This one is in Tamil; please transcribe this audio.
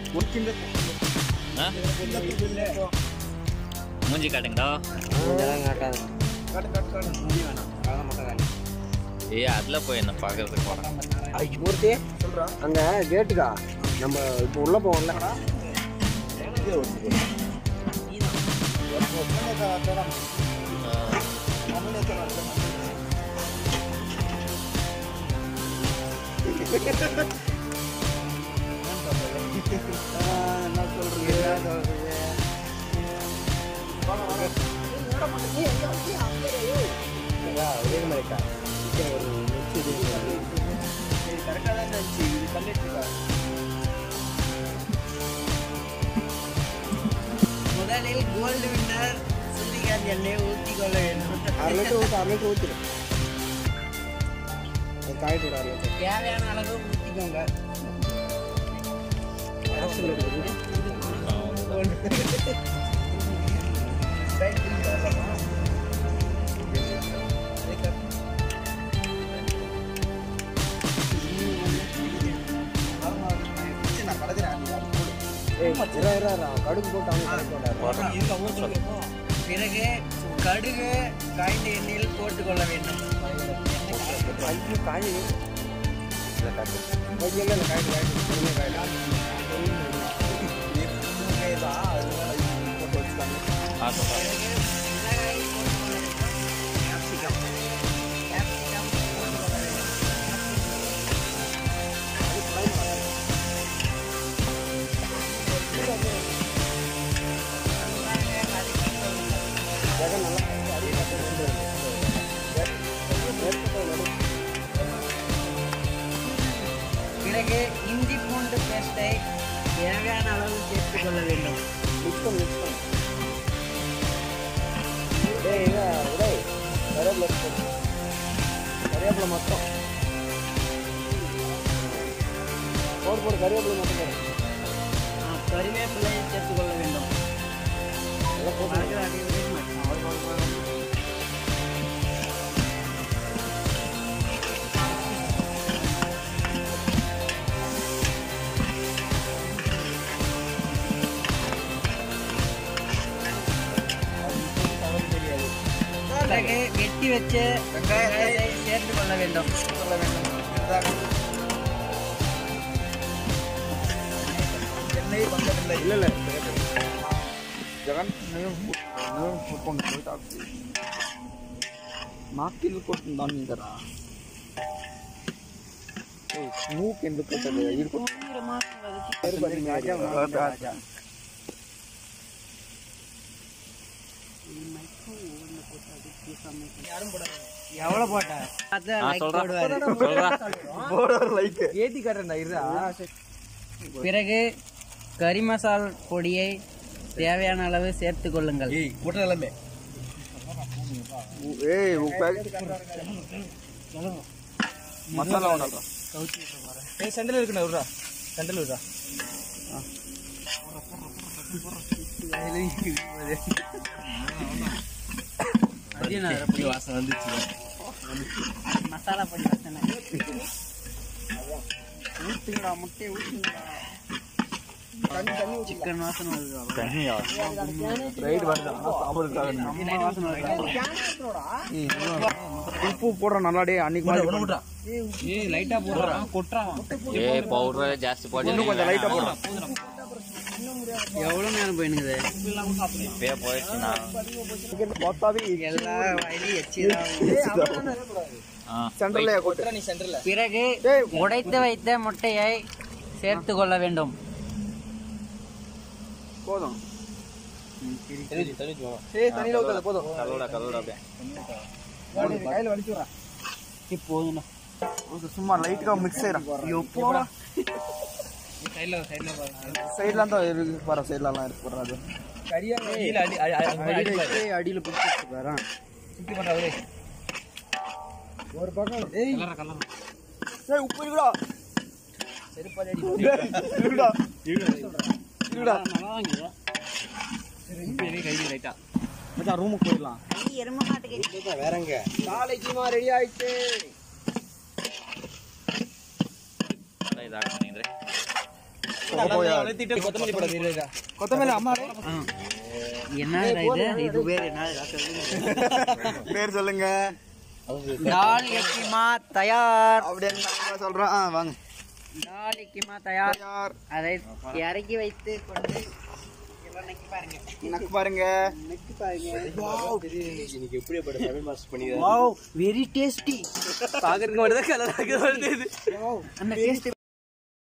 ஆ? மூஞ்சி காட்டுங்கடா ஏய் அதில் போய் என்ன பார்க்கறதுக்கு போகிறேன் மூர்த்தி அங்க கேட்டுக்கா நம்ம இப்போ உள்ள போவோம்ல என்ன சொல்றீங்க ஒரே மாதிரிக்கா ஒரு மிக்சி கரெக்டாக தான் இருந்துச்சு இது தள்ளிட்டுக்கா முதலில் கோல்டு வின்னர் சூரியகாந்த் எண்ணெய் ஊற்றி கொள்ள வேண்டும் அரை லிட்டர் ஊற்று அரை லிட்டர் ஊற்றிடும் காயிட்டு விட அரை லிட்டர் தேவையான அளவு ஊற்றிக்கோங்க ஆக்சில் எடுக்குது ஏய் இறா இறா இறா கடுகு போட்டு அவங்க கரெக்ட் பிறகு கடுகு காய்ந்த எண்ணெயில் போட்டுக்கொள்ள வேண்டும் ஐயோ காய் இல்லை இல்லை இல்லை காய்டு காய்டு பொறுமையாக காய்டு ஆ சொல்கிறேன் பிறகு மிளகாய் போட்டுக்கொள்ள வேண்டும். capsicum. Capsicum போட்டுக்கொள்ள வேண்டும். நன்றாக வதக்கிக் கொள்ளுங்கள். ஜெகன் நல்லா அடி கட்டு பிறகு இஞ்சி பூண்டு பேஸ்டை தேவையான அளவு சேர்த்துக் கொள்ள வேண்டும் மிக்ஸ் பண்ணு மிக்ஸ் பண்ணு டேய் இதை டேய் கருவேப்பிலை போடு. கருவேப்பிலை மொத்தம் போடு போடு கருவேப்பிலை மட்டும் போடு ஆ, கறிவேப்பிலையை சேர்த்துக் கொள்ள வேண்டும் நல்லா போட்டு வதக்குற அடிவரையில் மட்டும். பிறகு வெட்டி வச்ச வெங்காயத்தை சேர்த்து கொள்ள வேண்டும் கொள்ள வேண்டும் எண்ணெய் வந்ததில்லை இல்லை இல்லை జగన్ నేను నేను ఫుట్బాల్ పోయి నాకిల్ కొట్టుందాన్ని ఇంకరా నువ్వు ఎందుకు కొట్టదు ఇరుకు எவ்வளோ போட்ட ஆ சொல்கிறேன் சொல்கிறேன் லைக் ஏத்தி கட்டுறா இருடா பிறகு கறி மசால் பொடியை தேவையான அளவு சேர்த்து கொள்ளுங்கள் ஏய் கூட்ட எல்லாமே ஏய் மசாலா உண்டா ஏய் செண்டல் இருக்குண்ணா விட்றா செண்டல் விட்றா வாசம் வந்துச்சு மசாலா பொடி வச்சன ஊத்துங்கடா முட்டையை ஊத்துங்கடா சிக்கன் வாசனை வருது தண்ணியா ரைடு வருது சாப்பிடுறதுக்காக நம்ம வாசனை வருது உப்பு போடுற நல்லாடே அன்னைக்கு மாதிரி ஏய் லைட்டா போடுறான் கொட்டுறான் ஏ பவுடர் ஜாஸ்தி போட்டு இன்னும் கொஞ்சம் லைட்டா போடுறா எவ்வளவு நேரம் போயினுக்குது இப்பயே போயிடுச்சுண்ணா மொத்தாவே எல்லா வயலையும் எச்சிதான் ஆ சென்டர்ல கொட்டுற நீ சென்டர்ல பிறகு ஏய். உடைத்து வைத்த முட்டையை சேர்த்து கொள்ள வேண்டும் போதும் ஏய் தண்ணியில ஊத்தாத போதும் கலோட கலோட அப்படியே கையில வலிச்சு வரா போதும் சும்மா லைட்டா மிக்ஸ் ஆயிரும் எப்போ சைட்ல சைட்ல சைடுல தான் இருக்கு பாரு சைடுல எல்லாம் இருக்கு பாரு அது கரியா அடியில அடியில பிடிச்சி பாரு சுத்தி பண்றாரு ஒரு பக்கம் ஏய் கலர் கலர் ஏய் உப்பு இருக்குடா செருப்பாடி அடி இருக்குடா இருக்குடா நல்லா வாங்கிடுவா கை லைட்டா மச்சான் ரூமுக்கு போயிடலாம் எரும மாட்டுக்கு வேறங்க காலேஜுமா ரெடி ஆயிடுச்சு இதாக பண்ணிடுறேன் கொத்தமல்லி அம்மா என்ன இது இது பேர் என்ன பேர் சொல்லுங்க டால் எக்கிமா தயார் அப்படின்னு நாங்க சொல்றோம் ஆ வாங்க டால் எக்கிமா தயார் யார் அதை இறக்கி வைத்து கொண்டு எல்லாம் நக்கி பாருங்க நக்கு பாருங்க நக்கி பாருங்க வாவ் வெரி டேஸ்டி பாக்குறதுக்கு மட்டும் தான் கலர் அந்த டேஸ்ட்